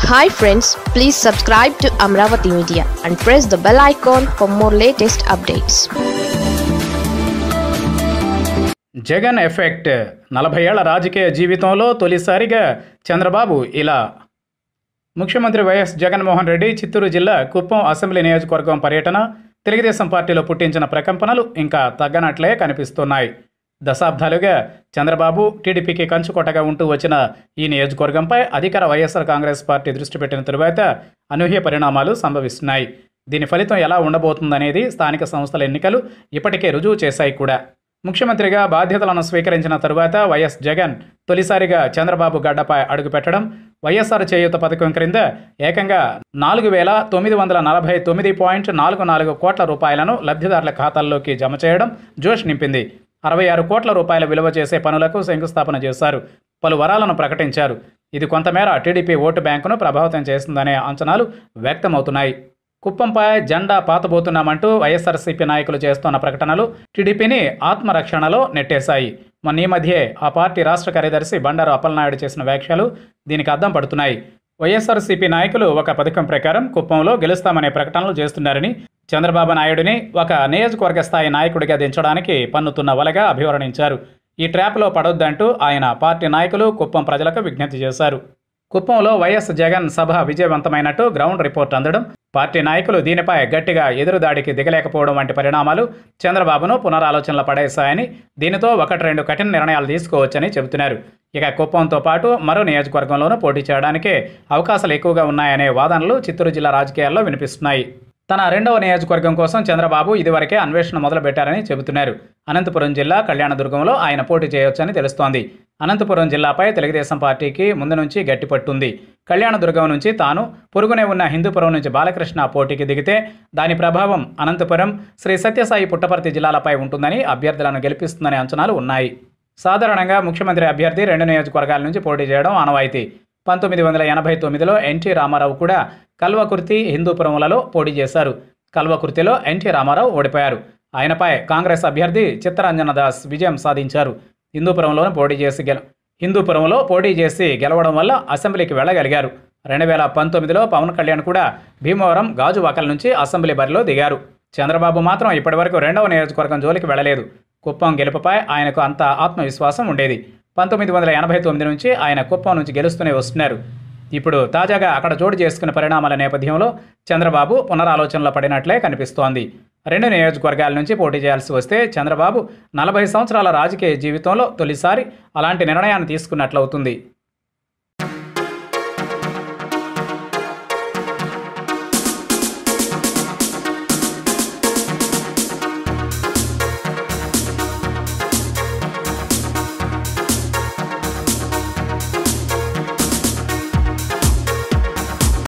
hi friends please subscribe to Amaravati media and press the bell icon for more latest updates Jagan effect నలభై ఏళ్ల రాజకీయ జీవితంలో తొలిసారిగా చంద్రబాబు ఇలా ముఖ్యమంత్రి వైఎస్ జగన్మోహన్ రెడ్డి చిత్తూరు జిల్లా కుప్పం అసెంబ్లీ నియోజకవర్గం పర్యటన తెలుగుదేశం పార్టీలో పుట్టించిన ప్రకంపనలు ఇంకా తగ్గనట్లే కనిపిస్తున్నాయి దశాబ్దాలుగా చంద్రబాబు టీడీపీకి కంచుకొట్టగా ఉంటూ వచ్చిన ఈ నియోజకవర్గంపై అధికార వైఎస్ఆర్ కాంగ్రెస్ పార్టీ దృష్టి పెట్టిన తరువాత అనూహ్య పరిణామాలు సంభవిస్తున్నాయి దీని ఫలితం ఎలా ఉండబోతుందనేది స్థానిక సంస్థల ఎన్నికలు ఇప్పటికే రుజువు చేశాయి కూడా ముఖ్యమంత్రిగా బాధ్యతలను స్వీకరించిన తరువాత వైఎస్ జగన్ తొలిసారిగా చంద్రబాబు గడ్డపై అడుగుపెట్టడం వైఎస్ఆర్ చేయూత పథకం క్రింద ఏకంగా నాలుగు వేల తొమ్మిది వందల నలభై తొమ్మిది పాయింట్ నాలుగు నాలుగు కోట్ల రూపాయలను లబ్ధిదారుల ఖాతాల్లోకి జమ చేయడం జోష్ నింపింది అరవై ఆరు కోట్ల రూపాయల విలువ చేసే పనులకు శంకుస్థాపన చేశారు పలు వరాలను ప్రకటించారు ఇది కొంతమేర టీడీపీ ఓటు బ్యాంకును ప్రభావితం చేస్తుందనే అంచనాలు వ్యక్తమవుతున్నాయి కుప్పంపై జెండా పాతబోతున్నామంటూ వైఎస్ఆర్సీపీ నాయకులు చేస్తున్న ప్రకటనలు టీడీపీని ఆత్మరక్షణలో నెట్టేశాయి మొన్న ఈ మధ్యే ఆ పార్టీ రాష్ట్ర కార్యదర్శి బండారు అప్పలనాయుడు చేసిన వ్యాఖ్యలు దీనికి అద్దం పడుతున్నాయి వైఎస్ఆర్సీపీ నాయకులు ఒక పథకం ప్రకారం కుప్పంలో గెలుస్తామనే ప్రకటనలు చేస్తున్నారని చంద్రబాబు నాయుడిని ఒక నియోజకవర్గ స్థాయి నాయకుడిగా దించడానికి పన్నుతున్న వలగా అభివర్ణించారు ఈ ట్రాప్లో పడొద్దంటూ ఆయన పార్టీ నాయకులు కుప్పం ప్రజలకు విజ్ఞప్తి చేశారు కుప్పంలో వైఎస్ జగన్ సభ విజయవంతమైనట్టు గ్రౌండ్ రిపోర్ట్ అందడం పార్టీ నాయకులు దీనిపై గట్టిగా ఎదురుదాడికి దిగలేకపోవడం వంటి పరిణామాలు చంద్రబాబును పునరాలోచనలు పడేశాయని దీనితో ఒకటి రెండు కఠిన నిర్ణయాలు తీసుకోవచ్చని చెబుతున్నారు ఇక కుప్పంతో పాటు మరో నియోజకవర్గంలోనూ పోటీ చేయడానికే అవకాశాలు ఎక్కువగా ఉన్నాయనే వాదనలు చిత్తూరు జిల్లా రాజకీయాల్లో వినిపిస్తున్నాయి తన రెండవ నియోజకవర్గం కోసం చంద్రబాబు ఇదివరకే అన్వేషణ మొదలుపెట్టారని చెబుతున్నారు అనంతపురం జిల్లా కళ్యాణదుర్గంలో ఆయన పోటీ చేయొచ్చని తెలుస్తోంది అనంతపురం జిల్లాపై తెలుగుదేశం పార్టీకి ముందు నుంచి గట్టిపట్టుంది కళ్యాణదుర్గం నుంచి తాను పొరుగునే ఉన్న హిందూపురం నుంచి బాలకృష్ణ పోటీకి దిగితే దాని ప్రభావం అనంతపురం శ్రీ సత్యసాయి పుట్టపర్తి జిల్లాలపై ఉంటుందని అభ్యర్థులను గెలిపిస్తుందనే అంచనాలు ఉన్నాయి సాధారణంగా ముఖ్యమంత్రి అభ్యర్థి రెండు నియోజకవర్గాల నుంచి పోటీ చేయడం ఆనవాయితీ పంతొమ్మిది వందల ఎనభై తొమ్మిదిలో ఎన్టీ రామారావు కూడా కల్వకుర్తి హిందూపురములలో పోటీ చేశారు కల్వకుర్తిలో ఎన్టీ రామారావు ఓడిపోయారు ఆయనపై కాంగ్రెస్ అభ్యర్థి చిత్తరంజన దాస్ విజయం సాధించారు హిందూపురంలోనూ పోటీ చేసి గెల హిందూపురంలో పోటీ చేసి గెలవడం వల్ల అసెంబ్లీకి వెళ్ళగలిగారు రెండు వేల పంతొమ్మిదిలో పవన్ కళ్యాణ్ కూడా భీమవరం గాజువాకల నుంచి అసెంబ్లీ బరిలో దిగారు చంద్రబాబు మాత్రం ఇప్పటివరకు రెండవ నియోజకవర్గం జోలికి వెళ్ళలేదు కుప్పం గెలుపుపై ఆయనకు అంత ఆత్మవిశ్వాసం ఉండేది పంతొమ్మిది వందల ఎనభై తొమ్మిది నుంచి ఆయన కుప్పం నుంచి గెలుస్తూనే వస్తున్నారు ఇప్పుడు తాజాగా అక్కడ చోటు చేసుకున్న పరిణామాల నేపథ్యంలో చంద్రబాబు పునరాలోచనలో పడినట్లే కనిపిస్తోంది రెండు నియోజకవర్గాల నుంచి పోటీ చేయాల్సి వస్తే చంద్రబాబు నలభై సంవత్సరాల రాజకీయ జీవితంలో తొలిసారి అలాంటి నిర్ణయాన్ని తీసుకున్నట్లవుతుంది